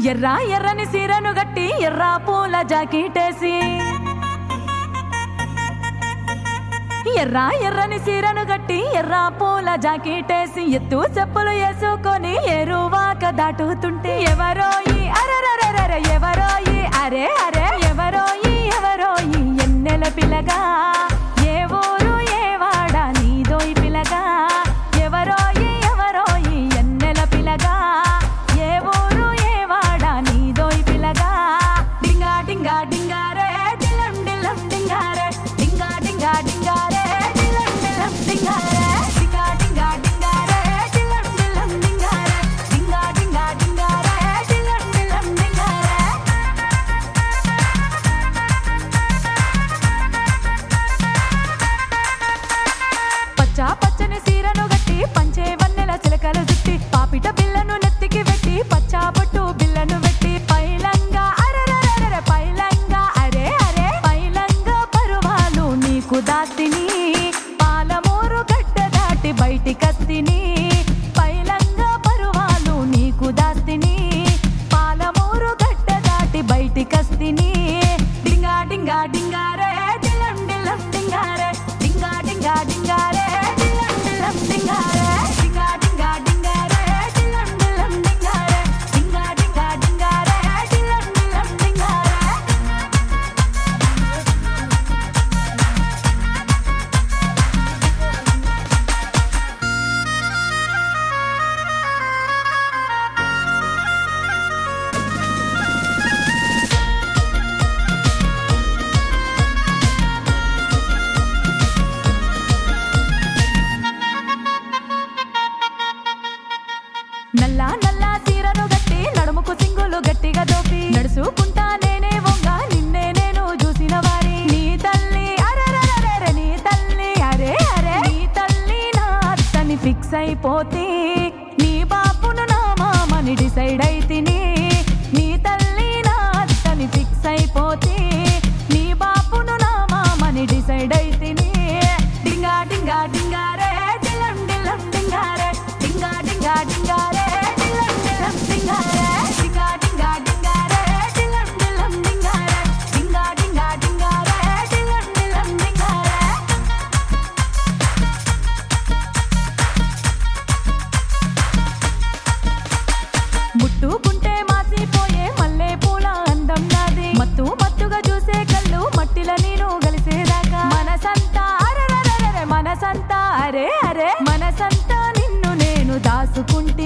ఎర్ర ఎర్రని సీరను గట్టి ఎర్ర పూల జాకెటేసి ఎర్ర ఎర్రని సీరను గట్టి ఎర్ర పూల జాకెటేసి ఎత్తు చెప్పులు వేసుకొని ఎరువాక దాటుతుంటే ఎవరోయి అరరరరర ఎవరోయి అరే అరే ఎవరోయి ఎవరోయి ఎన్నెల పిల్లగా ఏ ఊరు ఏ వాడ నీదోయి పిల్లగా ఎవరోయి ఎవరోయి ఎన్నెల పిల్లగా ఏ ఊరు ఏ వాడ నీదోయి పిల్లగా డింగా డింగా డింగారే డిల్లం డిల్లం డింగారే డింగా డింగా డింగారే డిల్లం డిల్లం డింగారే డింగా డింగా డింగారే డిల్లం డిల్లం డింగారే డింగా డింగా డింగారే డిల్లం డిల్లం డింగారే పచ్చ పచ్చని సీరను గట్టి పంచే వన్నెల చిలకలు జుట్టి పాపిట బిల్లను నెత్తికి పెట్టి పచ్చా పట్టు బిల్లను పెట్టి పైలంగా అరరరర పైలంగా అరే అరే పైలంగా పరువాలు నీకు దాతిని పాలమూరు గడ్డ దాటి బయటికస్తిని పైలంగా పరువాలు నీకు దాస్తిని పాలమూరు గడ్డ దాటి బయటికస్తిని డింగా డింగా డింగారే డిల్లం డిల్లం డింగారే డింగా డింగా డింగారే డిల్లం డిల్లం డింగారే డింగా డింగా డింగారే డిల్లం డిల్లం డింగారే డింగా డింగా డింగారే డిల్లం డిల్లం డింగారే నల్ల నల్ల సీరను గట్టి నడుముకు సింగులు గట్టిగా దోపి నడుచుకుంటా నేనే వంగ నిన్నే నేను చూసిన వారి నీ తల్లి అరెరెరెరెరె నీ తల్లి అరే అరే నీ తల్లి నా అత్తని ఫిక్స్ అయిపోతే నీ బాపును నా మామని డిసైడ్ అయితిని నీ తల్లి నా అత్తని ఫిక్స్ అయిపోతే నీ బాపును నా మామని డిసైడ్ అయితిని డింగా డింగా డింగారే డిల్లం డిల్లం డింగారే డింగా డింగా డింగారే డిల్లం డిల్లం డింగారే డింగా డింగా డింగారే డిల్లం డిల్లం డింగారే డింగా డింగా డింగారే డిల్లం డిల్లం డింగారే ముట్టుకుంటే మాసిపోయే మల్లె పూల అందం నాది మత్తు మత్తుగా చూసే కళ్ళు మట్టిల నేను గలిసేదాకా మనసంతా అరెరెరెరెరె మనసంతా అరే అరే మనసంతా నిన్ను నేను దాసుకుంటా